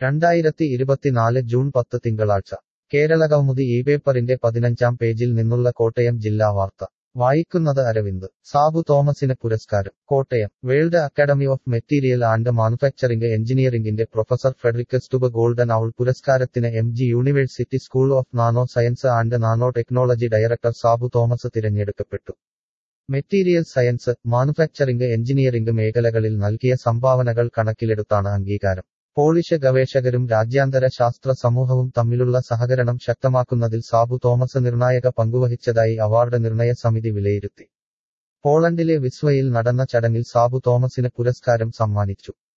രണ്ടായിരത്തി ഇരുപത്തിനാല് ജൂൺ പത്ത് തിങ്കളാഴ്ച കേരളകൗമുദി ഈ പേപ്പറിന്റെ പതിനഞ്ചാം പേജിൽ നിന്നുള്ള കോട്ടയം ജില്ലാ വാർത്ത വായിക്കുന്നത് അരവിന്ദ് സാബു തോമസിന് പുരസ്കാരം Kottayam world academy of material and manufacturing എഞ്ചിനീയറിംഗിന്റെ professor Frederick Stubb golden owl പുരസ്കാരത്തിന് M G university school of nano science and nano technology director Sabu Thomas തിരഞ്ഞെടുക്കപ്പെട്ടു മെറ്റീരിയൽ സയൻസ് മാനുഫാക്ചറിംഗ് എഞ്ചിനീയറിംഗ് മേഖലകളിൽ നൽകിയ സംഭാവനകൾ കണക്കിലെടുത്താണ് അംഗീകാരം പോളിഷ് ഗവേഷകരും രാജ്യാന്തര ശാസ്ത്ര സമൂഹവും തമ്മിലുള്ള സഹകരണം ശക്തമാക്കുന്നതിൽ സാബു തോമസ് നിർണായക പങ്കുവഹിച്ചതായി അവാർഡ് നിർണയ സമിതി വിലയിരുത്തി പോളണ്ടിലെ വിസ്വയിൽ നടന്ന ചടങ്ങിൽ സാബു തോമസിന് പുരസ്കാരം സമ്മാനിച്ചു